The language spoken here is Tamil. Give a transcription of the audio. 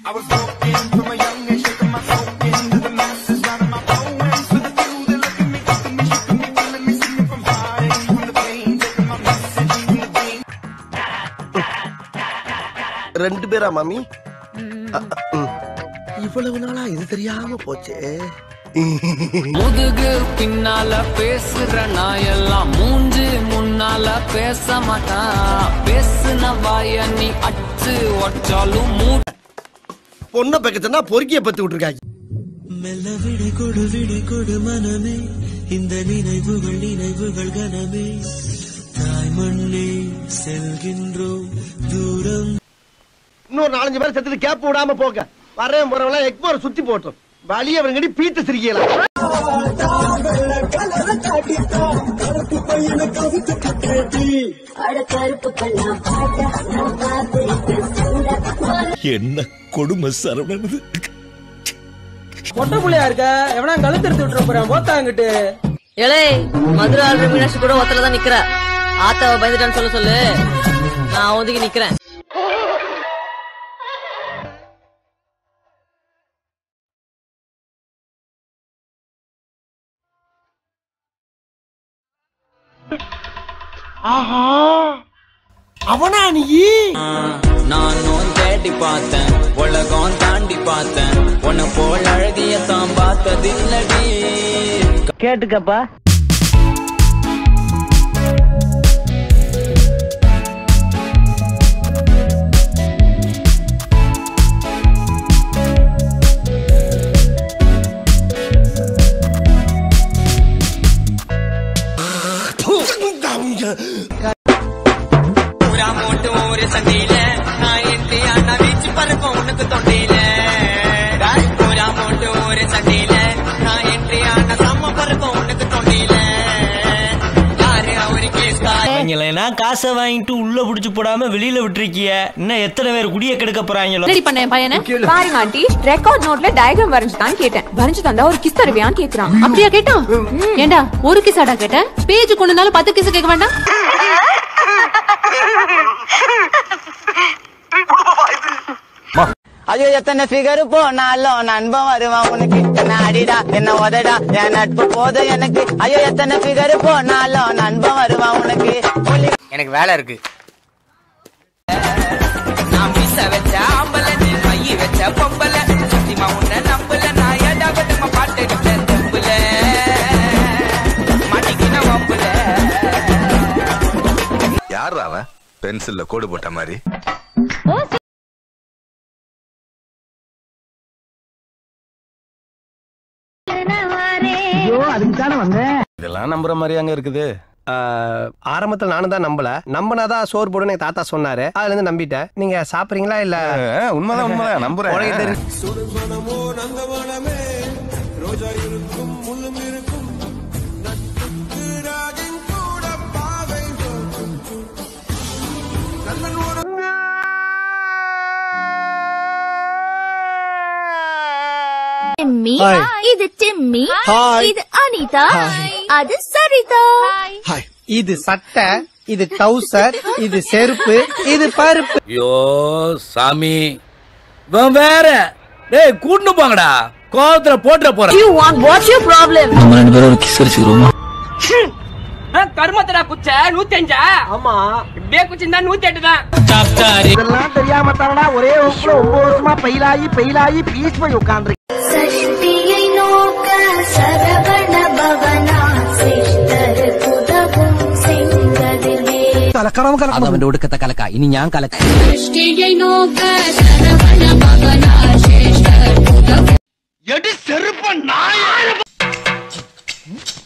ரெண்டு பேரா மாமி அ, அ, ம். இவ்வளவு நாளா இது தெரியாம போச்சே முதுகு பின்னால பேசுற நாயெல்லாம் மூஞ்சு முன்னால பேச மாட்டான் பேசுன வாய நீ அச்சு ஒற்றாலும் மூ பொண்ணை பக்கத்துனா பொறுக்கிய பத்து விட்டுருக்காங்க மெல்ல விடை கொடு விடை கொடு மனமே இந்த நினைவுகள் நினைவுகள் கனமே தாய் மண்ணே செல்கின்றோம் தூரம் இன்னொரு நாலஞ்சு பேர் செத்துட்டு கேப் விடாம போங்க வரேன் போறவங்க எக்மோர் சுத்தி போட்டோம் வழிய அவங்கடி பீத்து சிரிக்கலாம் என்ன கொடுமை சரவணன் பொட்ட புள்ளையா இருக்க எவனா கழுத்து எடுத்து விட்டுற போறான் போத்தாங்கிட்டு ஏலே மதுரை ஆள்ற மீனாட்சி கூட ஒத்தல தான் நிக்கிற ஆத்தாவை பயந்துட்டான்னு சொல்ல சொல்லு நான் ஒதுங்கி நிக்கிறேன் அவனா நீ நானும் தேடி பார்த்தேன் உலகம் தாண்டி பார்த்தேன் உன்னை போல் அழகிய தான் பார்த்ததில்லடி கேட்டுக்கப்பா பூரா மோட்டு ஒரு சண்டையில நான் எட்டி அண்ணா வீச்சு பறக்கும் உனக்கு தொண்டையில பூரா மோட்டு ஒரு சண்டையில நான் எட்டி அண்ணா சம்ம பறக்கும் உனக்கு தொண்டையில யாரு அவரு கேஸ் அவங்களா காசை வாங்கிட்டு உள்ள புடிச்சு போடாம வெளியில விட்டுருக்கிய இன்னும் எத்தனை பேர் குடிய கெடுக்க போறாங்களோ ரெடி பண்ணேன் பையனை பாருங்க ஆண்டி ரெக்கார்ட் நோட்ல டயக்ராம் வரைஞ்சு தான் கேட்டேன் வரைஞ்சு தந்தா ஒரு கிஸ் தருவியான்னு கேக்குறான் அப்படியா கேட்டான் ஏண்டா ஒரு கிஸ்ஸாடா கேட்டேன் பேஜ் கொண்டு வந்தாலும் பத்து கிஸ் கேட்க வேண்டாம் ஐயோ எத்தனை ஃபிகர் போனாலும் நண்பன் வருவான் உனக்கு என்ன அடிடா என்ன உதடா என் நட்பு போதும் எனக்கு ஐயோ எத்தனை ஃபிகர் போனாலும் நண்பன் வருவான் உனக்கு எனக்கு வேலை இருக்கு நான் மீச வச்ச ஆம்பல நீ மைய வச்ச பொம்பல சத்தியமா உன்ன நம்பல நான் ஏடா விட்டமா பாட்டு எடுத்தேன் தம்புல மாட்டிக்கின வம்புல யார் அவன் பென்சில்ல கோடு போட்ட மாதிரி இதெல்லாம் நம்புற மாதிரி அங்க இருக்குது ஆரம்பத்துல நானும் தான் நம்பல நம்பினாதான் சோறு போடுன்னு எங்க தாத்தா சொன்னாரு அதுல இருந்து நம்பிட்டேன் நீங்க சாப்பிடுறீங்களா இல்ல உண்மைதான் உண்மைதான் நம்புறேன் உனக்கு தெரியும் டிம்மி இது டிம்மி இது அனிதா அது சரிதா இது சட்டை இது டவுசர் இது செருப்பு இது பருப்பு ஐயோ சாமி இவன் வேற டேய் கூட்டு போங்கடா கோவத்துல போட்டுற போற you want what's your problem நம்ம ரெண்டு பேரும் ஒரு கிஸ் அடிச்சுக்கிறோமா கருமத்தடா குச்ச நூத்தி அஞ்சா ஆமா இப்படியே குச்சிருந்தா நூத்தி எட்டு தான் இதெல்லாம் தெரியாம தானடா ஒரே வகுப்புல ஒன்பது வருஷமா பெயிலாகி பெயிலாகி பீஸ் போய் உட்கார்ந்து சக்தியை நோக்க சரவண பவனா சிஷ்டர் புதவும் செங்கதிர்வே അവന്റെ ഒടുക്കത്തെ കലക്ക ഇനി ഞാൻ കലക്ക சக்தியை நோக்க சரவண பவனா சிஷ்டர் புதவும் எடி செருப்ப நாய